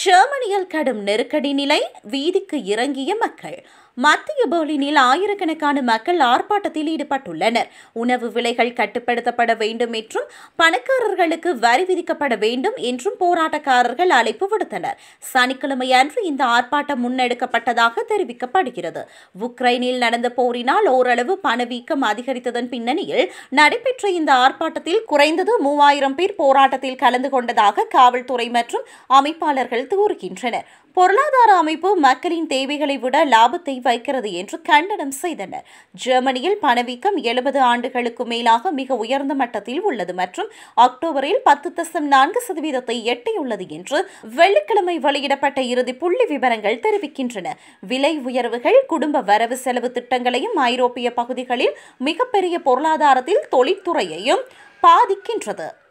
ஜெர்மனியில் கடும் நெருக்கடி நிலை வீதிக்கு இறங்கிய மக்கள் மத்திய பெர்லினில் ஆயிரக்கணக்கான மக்கள் ஆர்ப்பாட்டத்தில் ஈடுபட்டுள்ளனர் உணவு விலைகள் கட்டுப்படுத்தப்பட வேண்டும் என்றும் பணக்காரர்களுக்கு வரி விதிக்கப்பட வேண்டும் என்றும் போராட்டக்காரர்கள் அழைப்பு விடுத்தனர் சனிக்கிழமை அன்று இந்த ஆர்ப்பாட்டம் முன்னெடுக்கப்பட்டதாக தெரிவிக்கப்படுகிறது உக்ரைனில் நடந்த போரினால் ஓரளவு பணவீக்கம் அதிகரித்ததன் பின்னணியில் நடைபெற்ற இந்த ஆர்ப்பாட்டத்தில் குறைந்தது மூவாயிரம் பேர் போராட்டத்தில் கலந்து கொண்டதாக காவல்துறை மற்றும் அமைப்பாளர்கள் கூறுகின்றனர் பொருளாதார அமைப்பு மக்களின் தேவைகளை விட லாபத்தை வைக்கிறது என்று கண்டனம் செய்தனர் ஜெர்மனியில் பணவீக்கம் எழுபது ஆண்டுகளுக்கு மேலாக மிக உயர்ந்த மட்டத்தில் உள்ளது மற்றும் அக்டோபரில் பத்து தசம் நான்கு சதவீதத்தை எட்டியுள்ளது என்று வெள்ளிக்கிழமை வெளியிடப்பட்ட இறுதி புள்ளி விவரங்கள் தெரிவிக்கின்றன விலை உயர்வுகள் குடும்ப வரவு செலவு திட்டங்களையும் ஐரோப்பிய பகுதிகளில் மிகப்பெரிய பொருளாதாரத்தில் தொழில்துறையையும் பாதிக்கின்றது